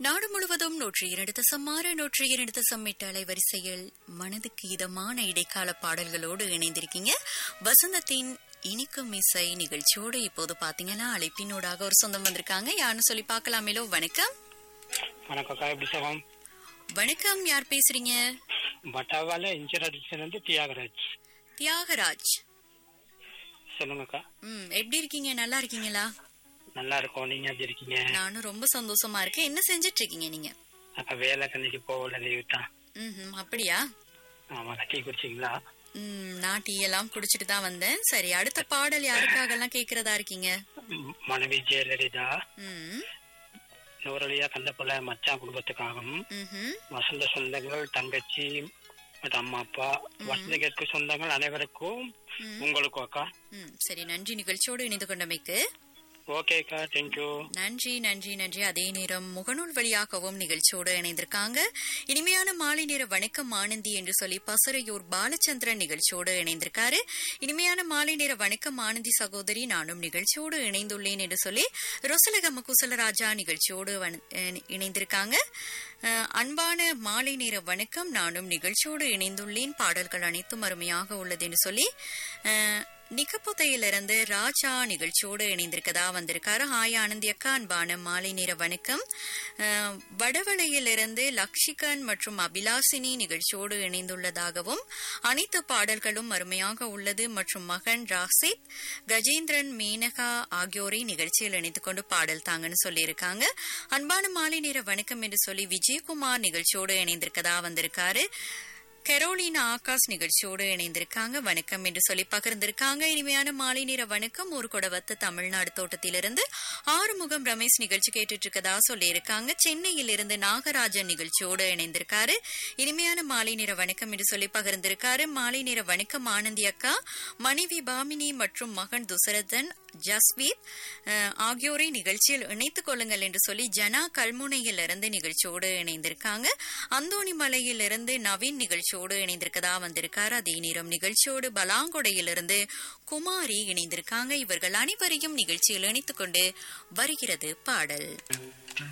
நாடு முழுவதும் நூற்றி இரண்டு தசம் ஆறு நூற்றி இரண்டு தசம் எட்டு அலைவரிசையில் மனதுக்கு இதமான இடைக்கால பாடல்களோடு இணைந்திருக்கீங்க வசந்தத்தின் இனிக்கும் இசை நிகழ்ச்சியோடு இப்போது பாத்தீங்கன்னா அழைப்பினூடாக ஒரு சொந்தம் வந்திருக்காங்க யாருன்னு சொல்லி பார்க்கலாமேலோ வணக்கம் வணக்கம்க்கா எப்படி சுகம் வணக்கம் யார் பேசுறீங்க பட்டாவால இன்சூரன்ஸ் வந்து தியாகராஜ் தியாகராஜ் சொல்லுங்கக்கா ம் எப்படி இருக்கீங்க நல்லா இருக்கீங்களா நல்லா இருக்கோம் நீங்க எப்படி இருக்கீங்க நானும் ரொம்ப சந்தோஷமா இருக்கேன் என்ன செஞ்சிட்டு இருக்கீங்க நீங்க அக்கா வேலை கண்ணிக்கு போகல லீவு தான் ம் அப்படியா ஆமா டீ குடிச்சிங்களா ம் நான் டீ எல்லாம் குடிச்சிட்டு தான் வந்தேன் சரி அடுத்த பாடல் யாருக்காக எல்லாம் கேக்குறதா இருக்கீங்க ம், மனைவி ஜெயலலிதா ம் நூறலியா கண்டப்பல மச்சான் குடும்பத்துக்காகவும் ம்ஹும். வசந்த சொந்தங்கள் தங்கச்சி மற்றும் அம்மா அப்பா வசந்தங்களுக்கு சொந்தங்கள் அனைவருக்கும் உங்களுக்கும் அக்கா ம் சரி நன்றி நிகழ்ச்சியோடு இணைந்து கொண்டமைக்கு ஓகேக்கா தேங்க்யூ நன்றி நன்றி நன்றி அதே நேரம் முகநூல் வழியாகவும் நிகழ்ச்சியோடு இணைந்திருக்காங்க இனிமையான மாலை நேர வணக்கம் ஆனந்தி என்று சொல்லி பசறையூர் பாலச்சந்திரன் நிகழ்ச்சியோடு இணைந்திருக்காரு இனிமையான மாலை நேர வணக்கம் ஆனந்தி சகோதரி நானும் நிகழ்ச்சியோடு இணைந்துள்ளேன் என்று சொல்லி ரொசலகம குசலராஜா நிகழ்ச்சியோடு வன- அஹ் இணைந்திருக்காங்க அஹ் அன்பான மாலை நேர வணக்கம் நானும் நிகழ்ச்சியோடு இணைந்துள்ளேன் பாடல்கள் அனைத்தும் அருமையாக உள்ளது என்று சொல்லி அஹ், நிக்கப்புத்தையிலிருந்து ராஜா நிகழ்ச்சியோடு இணைந்திருக்கதா வந்திருக்காரு ஹாய் ஆனந்தி அக்கா அன்பான மாலை நேர வணக்கம் அஹ், வடவளையிலிருந்து லக்ஷிகன் மற்றும் அபிலாசினி நிகழ்ச்சியோடு இணைந்துள்ளதாகவும் அனைத்து பாடல்களும் அருமையாக உள்ளது மற்றும் மகன் ராசித் கஜேந்திரன் மேனகா ஆகியோரை நிகழ்ச்சியில் இணைத்துக் கொண்டு பாடல் தாங்கன்னு சொல்லியிருக்காங்க அன்பான மாலை நேர வணக்கம் என்று சொல்லி விஜயகுமார் நிகழ்ச்சியோடு இணைந்திருக்கதா வந்திருக்காரு கெரோலினா ஆகாஷ் நிகழ்ச்சியோடு இணைந்திருக்காங்க வணக்கம் என்று சொல்லி பகிர்ந்திருக்காங்க இனிமையான மாலை நேர வணக்கம் ஒரு கொடவத்த தமிழ்நாடு தோட்டத்திலிருந்து ஆறுமுகம் ரமேஷ் நிகழ்ச்சி கேட்டுட்டு இருக்கதா சொல்லியிருக்காங்க சென்னையில் இருந்து நாகராஜன் நிகழ்ச்சியோடு இணைந்திருக்காரு இனிமையான மாலை நேர வணக்கம் என்று சொல்லி பகிர்ந்திருக்காரு மாலை நேர வணக்கம் ஆனந்தி அக்கா மனைவி பாமினி மற்றும் மகன் துசரதன் ஜஸ்வீத் அஹ், ஆகியோரை நிகழ்ச்சியில் இணைத்துக் கொள்ளுங்கள் என்று சொல்லி ஜனா கல்முனையில் இருந்து நிகழ்ச்சியோடு இணைந்திருக்காங்க அந்தோணி மலையில் இருந்து நவீன் நிகழ்ச்சியோடு இணைந்திருக்கதா வந்திருக்காரு அதே நேரம் நிகழ்ச்சியோடு பலாங்கொடையிலிருந்து குமாரி இணைந்திருக்காங்க இவர்கள் அனைவரையும் நிகழ்ச்சியில் இணைத்துக் கொண்டு வருகிறது பாடல்